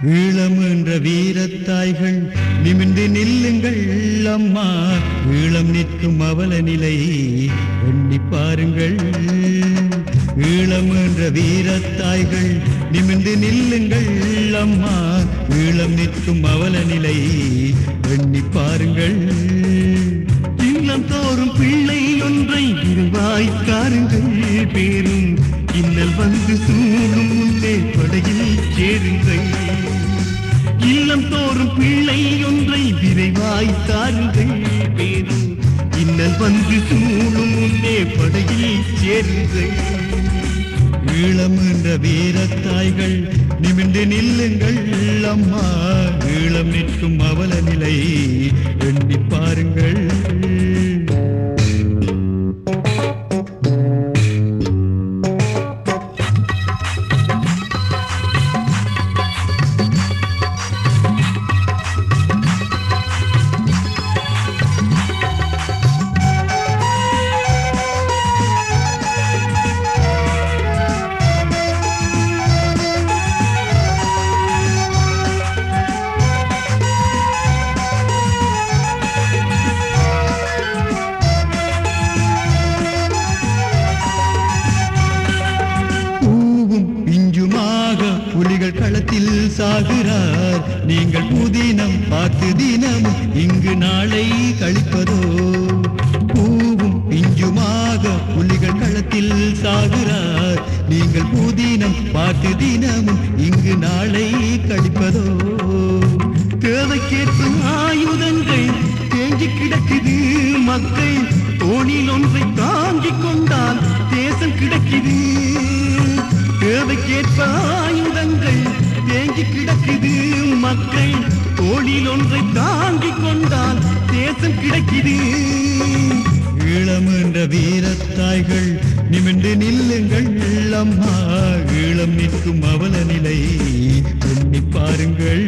ஈழம் என்ற வீரத்தாய்கள் நிமிர்ந்து நில்லுங்கள் அம்மா ஈழம் நிற்கும் அவல நிலை எண்ணி பாருங்கள் ஈழம் என்ற வீரத்தாய்கள் நிமிர்ந்து நில்லுங்கள் அம்மா ஈழம் நிற்கும் அவல நிலை எண்ணி பாருங்கள் இல்லம் தோறும் பிள்ளை ஒன்றை இருவாய்க்காருங்கள் பேரும் இன்னல் வந்து சூடும் முன்னே படையில் சேருங்கள் இல்லம் தோறும் பிள்ளை ஒன்றை விரைவாய் தாருங்கள் பேரும் இன்னல் வந்து சூடும் முன்னே படையில் சேருங்கள் ஈழம் என்ற வீரத்தாய்கள் நிமிர்ந்து நில்லுங்கள் அம்மா ஈழம் நிற்கும் அவல நிலை எண்ணி பாருங்கள் பூவும் பிஞ்சுமாக புலிகள் களத்தில் சாகிறார் நீங்கள் புதினம் பார்த்து தினமும் இங்கு நாளை கழிப்பதோ பூவும் பிஞ்சுமாக புலிகள் களத்தில் சாகிறார் நீங்கள் புதினம் பார்த்து தினமும் இங்கு நாளை கழிப்பதோ தேவைக்கேற்ப ஆயுதங்கள் தேங்கி கிடக்குது மக்கள் தோணில் ஒன்றை தாங்கிக் கொண்டால் தேசம் கிடக்குது தேவைக்கேற்ப ஆயுதங்கள் தேங்கி கிடக்குது மக்கள் தோளில் ஒன்றை தாங்கிக் கொண்டால் தேசம் கிடக்குது ஈழம் என்ற வீரத்தாய்கள் நிமிர்ந்து நில்லுங்கள் அம்மா ஈழம் நிற்கும் அவல நிலை எண்ணி பாருங்கள்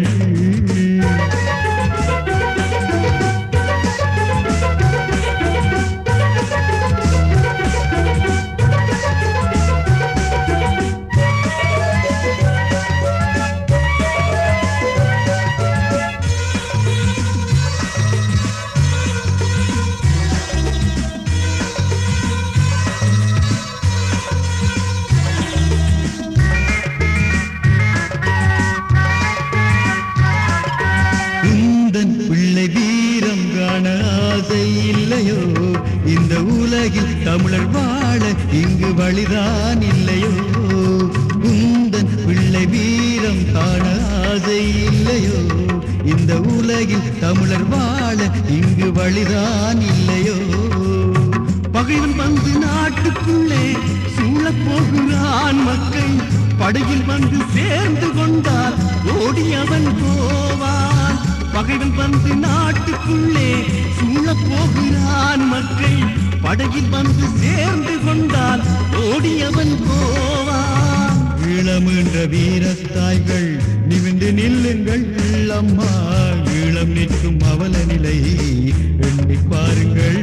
உந்தன் பிள்ளை வீரம் காண ஆசை இல்லையோ இந்த உலகில் தமிழர் வாழ இங்கு வழிதான் இல்லையோ உந்தன் பிள்ளை வீரம் காண ஆசை இல்லையோ இந்த உலகில் தமிழர் வாழ இங்கு வழிதான் இல்லையோ பகைவன் வந்து நாட்டுக்குள்ளே சூழப் போகிறான் மக்கள் படையில் வந்து சேர்ந்து கொண்டால் ஓடி அவன் போவான் பகைவன் வந்து நாட்டுக்குள்ளே சூழப் போகிறான் மக்கள் படையில் வந்து சேர்ந்து கொண்டால் ஓடி அவன் போவான் ஈழம் என்ற வீரத்தாய்கள் நிமிர்ந்து நில்லுங்கள் அம்மா ஈழம் நிற்கும் அவல நிலை எண்ணி பாருங்கள்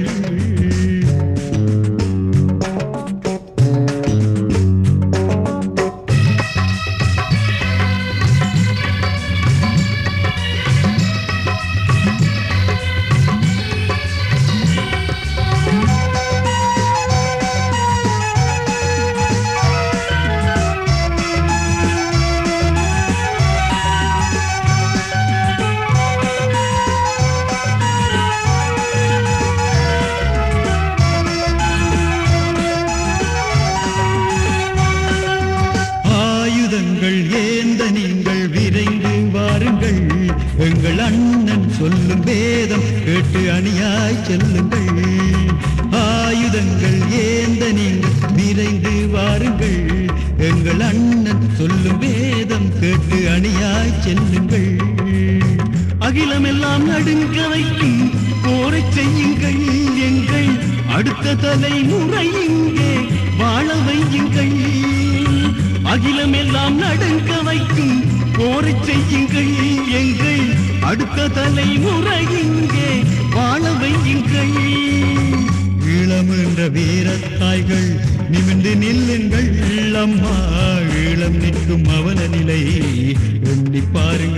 ஆயுதங்கள் ஏந்த நீங்கள் விரைந்து வாருங்கள் எங்கள் அண்ணன் சொல்லும் வேதம் கேட்டு அணியாய் செல்லுங்கள் ஆயுதங்கள் ஏந்த நீங்கள் விரைந்து வாருங்கள் எங்கள் அண்ணன் சொல்லும் வேதம் கேட்டு அணியாய் செல்லுங்கள் அகிலமெல்லாம் நடுங்க வைக்கும் போரை செய்யுங்கள் எங்கள் அடுத்த தலைமுறை இங்கே வாழ வையுங்கள் அகிலமெல்லாம் நடுங்க வைக்கும் போரை செய்யுங்கள் எங்கள் அடுத்த தலைமுறை இங்கே வாழ வையுங்கள் ஈழம் என்ற வீரத்தாய்கள் நிமிர்ந்து நில்லுங்கள் அம்மா ஈழம் நிற்கும் அவல நிலை எண்ணி பாருங்கள்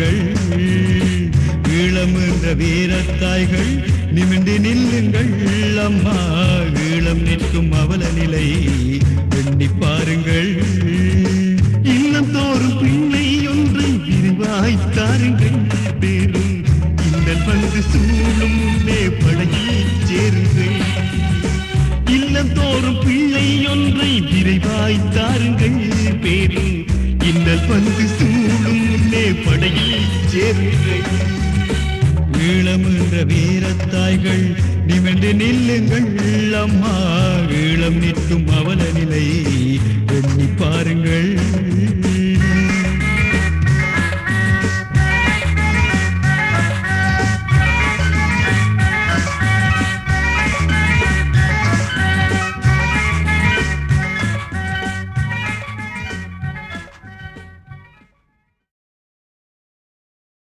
பாருங்கள் ஈழம் என்ற வீரத்தாய்கள் நிமிர்ந்து நில்லுங்கள் அம்மா ஈழம் நிற்கும் அவல நிலை எண்ணி பாருங்கள் இல்லம் தோறும் பிள்ளை ஒன்றை விரிவாய் தாருங்கள் பேரும் இன்னல் வந்து சூழும் முன்னே படையில் சேருங்கள் இல்லம் தோறும் பிள்ளை ஒன்றை விரைவாய் தாருங்கள் பேரும் இன்னல் வந்து சூழும் முன்னே படையில் சேருங்கள் ஈழம் என்ற வீரத்தாய்கள் நிமிர்ந்து நில்லுங்கள் அம்மா ஈழம் நிற்கும் அவல நிலை